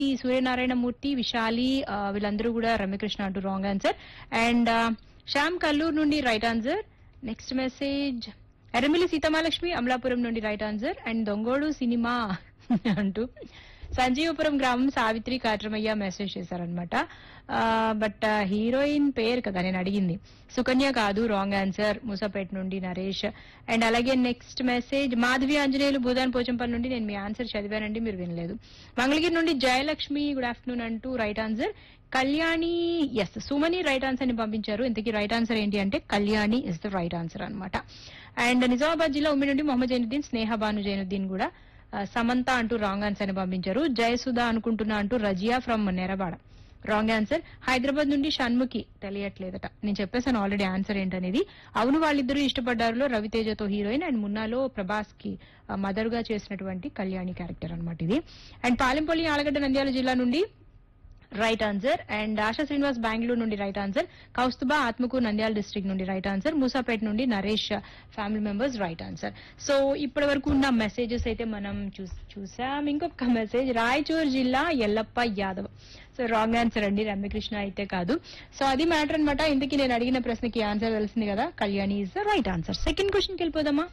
ఈ సూర్యనారాయణమూర్తి విశాలి ఆ, వీళ్ళందరూ కూడా రమ్యకృష్ణ అంటూ wrong answer and Shyam Kalluru నుండి right answer next message Erramilli Seethamalakshmi Amalapuram నుండి right answer and Dongodu cinema అంటూ సంజీవపురం గ్రామం సావిత్రి కాట్రమయ్య మెసేజ్ చేశారనమాట బట్ హీరోయిన్ పేరు కదా నేను అడిగింది సుకన్య కాదు రాంగ్ ఆన్సర్ మూసాపేట నుండి నరేష్ అండ్ అలాగే నెక్స్ట్ మెసేజ్ మాధవి ఆంజనేయులు భూదాన్ పోచంపల్లి నుండి నేను మీ ఆన్సర్ చదివానండి మీరు వినలేదు మంగళగిరి నుండి జయలక్ష్మి గుడ్ ఆఫ్టర్నూన్ అంటూ right answer Kalyani S Sumani right answer ని పంపించారు ఇంతకీ రైట్ ఆన్సర్ ఏంటి అంటే Kalyani is the right answer అన్నమాట అండ్ నిజామాబాద్ జిల్లా ఉమ్మి నుండి మొహమ్మద్ జైనుద్దీన్ స్నేహ బాను జైనుద్దీన్ కూడా ఆ, సమంత అంటూ రాంగ్ ఆన్సర్ ని పంపించారు జయసుధ అనుకుంటున్నా అంటూ Razia from Nerabada wrong answer Hyderabad నుండి షణ్ముఖి తెలియట్లేదట నేను చెప్పేసాను ఆల్రెడీ ఆన్సర్ ఏంటనేది అవును వాళ్ళిద్దరూ ఇష్టపడ్డారులో రవితేజతో హీరోయిన్ అండ్ మున్నాలో ప్రభాస్ కి మదర్ గా చేసినటువంటి కళ్యాణి క్యారెక్టర్ అన్నమాట ఇది అండ్ పాలెంపల్లి ఆలగడ్డ నంద్యాల జిల్లా నుండి right answer and Asha Srinivas Bengaluru నుండి right answer Kaustuba Atmakur Nandyal district నుండి రైట్ ఆన్సర్ మూసాపేట నుండి Naresh family members right answer so ఇప్పటి వరకు ఉన్న మెసేజెస్ అయితే మనం చూస్- చూసాం ఇంకొక మెసేజ్ రాయచూర్ జిల్లా Yellappa Yadav so wrong answer అండి రమ్యకృష్ణ అయితే కాదు సో అది మ్యాటర్ అన్నమాట ఇంతకీ నేను అడిగిన ప్రశ్నకి ఆన్సర్ తెలిసింది కదా Kalyani is the right answer second క్వశ్చన్కి వెళ్ళిపోదామా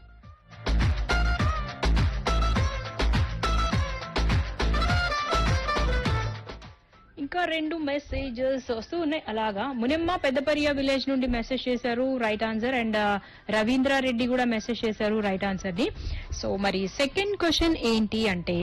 ఇంకా రెండు మెసేజెస్ వస్తూ ఉన్నాయి అలాగా మునిమ్మ పెద్దపరియ విలేజ్ నుండి మెసేజ్ చేశారు right answer and Ravindra Reddy కూడా మెసేజ్ చేశారు రైట్ ఆన్సర్ ని సో మరి సెకండ్ క్వశ్చన్ ఏంటి అంటే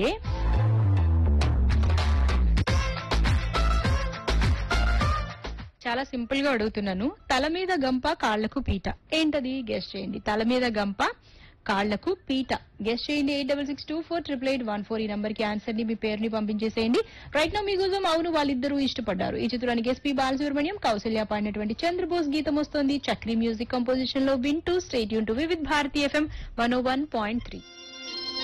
చాలా సింపుల్ గా అడుగుతున్నాను తల మీద గంప కాళ్లకు పీట ఏంటది గెస్ట్ చేయండి తల మీద గంప కాళ్లకు పీట గెస్ట్ చేయండి eight double six two four triple eight one four ఈ నంబర్ కి ఆన్సర్ ని మీ పేరుని పంపించేసేయండి రైట్ నో మీకోసం అవును వాళ్ళిద్దరూ ఇష్టపడ్డారు ఈ చిత్రానికి ఎస్పీ బాలసుబ్రహ్మణ్యం కౌసల్య పాడినటువంటి చంద్రబోస్ గీతం వస్తోంది చక్రీ మ్యూజిక్ కంపోజిషన్ లో వింటూ స్టేట్ యూన్ to with Bharati FM one one point three